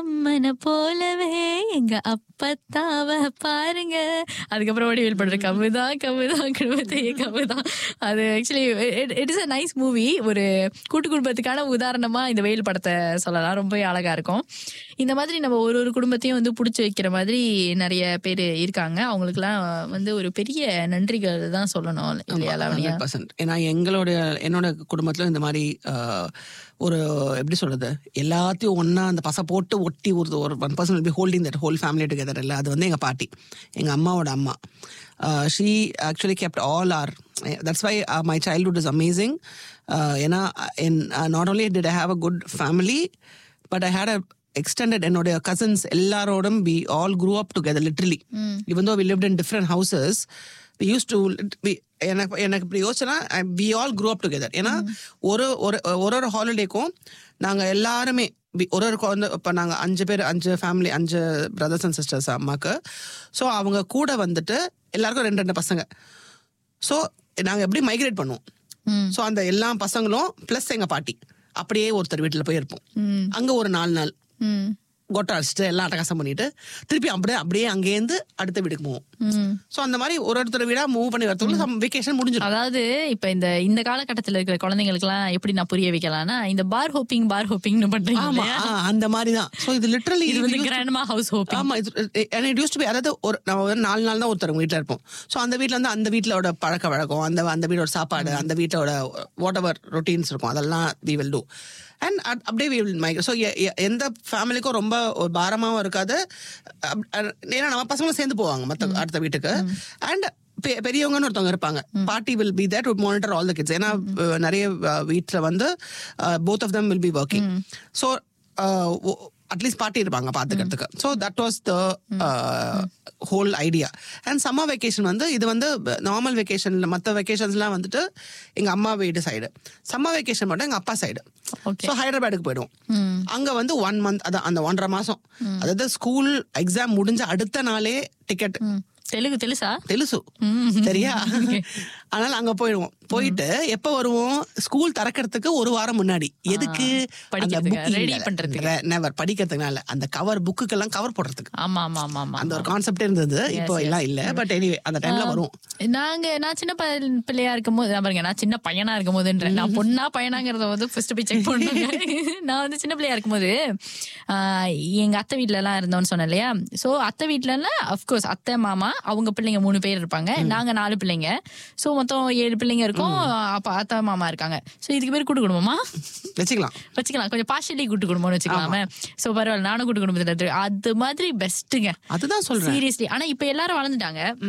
அம்மனை போலவே எங்க அப்பத்தாவ பாருங்க அதுக்கப்புறம் வடிவேல் பண்ற கவுதான் கவுதான் குடும்பத்தையே கவுதான் அது actually it is a nice movie ஒரு கூட்டு குடும்பத்துக்கான உதாரணமா இந்த வெயில் படத்தை சொல்லலாம் ரொம்ப அழகா இருக்கும் இந்த மாதிரி நம்ம ஒரு ஒரு குடும்பத்தையும் வந்து பிடிச்சி வைக்கிற மாதிரி நிறைய பேர் இருக்காங்க அவங்களுக்குலாம் வந்து ஒரு பெரிய நன்றிகள் தான் சொல்லணும் இல்லையா லாவண்யா ஹண்ட்ரட் பர்சன்ட் ஏன்னா எங்களுடைய என்னோட குடும்பத்துல இந்த மாதிரி ஆஹ், ஒரு எப்படி சொல்றது எல்லாத்தையும் ஒண்ணா அந்த பசை போட்டு ஒட்டி ஒரு ஒரு one person be holding that whole family together இல்லை அது வந்து எங்க பாட்டி எங்க அம்மாவோட அம்மா she actually kept all are that's why my childhood is amazing ஏன்னா not only did I have a good family but I had a extended என்னுடைய கசின்ஸ் எல்லாரோடும் we all grew up together literally even though we lived in different houses we used to எனக்கு எனக்கு இப்படி யோசிச்சனா we all grew up together ஏன்னா ஒரு ஒரு ஒரு ஒரு ஹாலிடேக்கும் நாங்கள் எல்லாருமே we- ஒரு ஒரு குழந்தை இப்போ நாங்கள் அஞ்சு பேர் அஞ்சு ஃபேமிலி அஞ்சு பிரதர்ஸ் அண்ட் சிஸ்டர்ஸ் அம்மாக்கு ஸோ அவங்க கூட வந்துட்டு எல்லாருக்கும் ரெண்டு ரெண்டு பசங்க ஸோ நாங்கள் எப்படி மைக்ரேட் பண்ணுவோம் ம். ஸோ அந்த எல்லா பசங்களும் ப்ளஸ் எங்கள் பாட்டி அப்படியே ஒருத்தர் வீட்டில் போய் இருப்போம் ம். அங்கே ஒரு நாலு நாள் ம் கொட்டை அடிச்சுட்டு எல்லாம் அட்டகாசம் பண்ணிட்டு திருப்பி அப்படியே அப்படியே அங்கேருந்து அடுத்த வீட்டுக்கு போவோம் ம் ஸோ அந்த மாதிரி ஒரு ஒருத்தர் வீடா மூவ் பண்ணி வரதுக்குள்ள சம் வெக்கேஷன் முடிஞ்சிடும் அதாவது இப்ப இந்த இந்த காலகட்டத்துல இருக்கிற குழந்தைங்களுக்கு எல்லாம் எப்படி நான் புரிய வைக்கலாம்னா இந்த பார் ஹோப்பிங் பார் ஹோப்பிங்னு பண்றீங்க ஆமா இல்லையா? ஆ, அந்த மாதிரி தான் ஸோ இது லிட்டரலி இது வந்து கிராண்ட்மா ஹவுஸ் ஹோப்பிங் ஆமா இது இட் யூஸ் டு பி அதாவது ஒரு நம்ம ஒரு நாலு நாள் தான் ஒருத்தர் வீட்டில் இருப்போம் ஸோ அந்த வீட்டில் வந்து அந்த வீட்டிலோட பழக்க வழக்கம் அந்த அந்த வீட்டோட சாப்பாடு அந்த வீட்டோட வாட் எவர் ரொட்டீன்ஸ் இருக்கும் அதெல்லாம் வி வில் டூ அண்ட் அப்படியே வி வில் மைக்ரேட் ஸோ எந்த ஃபேமிலிக்கும் ரொம்ப ஒரு பாரமாகவும் இருக்காது அப்- அ- ஏன்னா நம்ம பசங்களும் சேர்ந்து போவாங்க மற்ற அடுத்த வீட்டுக்கு அண்ட் பெரியவங்கன்னு ஒருத்தவங்க இருப்பாங்க party will be that would monitor all the kids ஏன்னா அஹ், நிறைய வீட்டில் வந்து both of them will be working so at least பாட்டி இருப்பாங்க பார்த்துக்கிறதுக்கு so that was the whole idea and summer vacation வந்து இது வந்து நார்மல் வெக்கேஷன்ல மற்ற வெக்கேஷன்ஸ்லாம் வந்துட்டு எங்க அம்மா வீடு சைடு சம்மர் வெக்கேஷன் மட்டும் எங்க அப்பா சைடு Okay. ஸோ ஹைதராபாத்துக்கு போயிடுவோம் அங்க வந்து ஒன் மந்த் அதான் அந்த ஒன்றரை மாசம் அதாவது ஸ்கூல் எக்ஸாம் முடிஞ்ச அடுத்த நாளே டிக்கெட் தெலுங்கு தெலுசா தெலுசு சரியா அதனால அங்க போயிடுவோம் போயிட்டு எப்ப வருவோம் ஸ்கூல் திறக்கிறதுக்கு ஒரு வாரம் முன்னாடி எதுக்கு படிக்கிறதுக்கு, ready பண்றதுக்கு. நெவர் படிக்கிறதுனால அந்த கவர் புக்குக்கெல்லாம் கவர் போடுறதுக்கு ஆமா ஆமா ஆமா ஆமா அந்த ஒரு கான்செப்ட் இருந்தது இப்போ எல்லாம் இல்ல பட் எனிவே அந்த டைம்ல வரும் நாங்க நான் சின்ன ப- பிள்ளையா இருக்கும் போது நான் பாருங்க நான் சின்ன பையனா இருக்கும் போதுன்றேன் நான் பொண்ணா பையனாங்கிறத வந்து ஃபர்ஸ்ட் போய் செக் பண்ணுங்க நான் வந்து சின்ன பிள்ளையா இருக்கும்போது ஆஹ், எங்க அத்தை வீட்ல எல்லாம் இருந்தோம்னு சொன்னேன் இல்லையா சோ அத்தை வீட்ல அஃப்கோர்ஸ் அத்தை மாமா அவங்க பிள்ளைங்க மூணு பேர் இருப்பாங்க நாங்க நாலு பிள்ளைங்க சோ மொத்தம் ஏழு பிள்ளைங்க இருக்கும் அப்ப அத்தை மாமா இருக்காங்க சோ இதுக்கு பேர் கூட்டு குடும்பமா வச்சுக்கலாம் வச்சுக்கலாம் கொஞ்சம் பார்ஷலி கூட்டு குடும்பம்னு வச்சுக்கலாமே சோ பரவாயில்ல நானும் கூட்டு குடும்பத்துல இருக்கு. அது மாதிரி பெஸ்ட்டுங்க அதுதான் சொல்றேன் சீரியஸ்லி ஆனா இப்ப எல்லாரும் வளர்ந்துட்டாங்க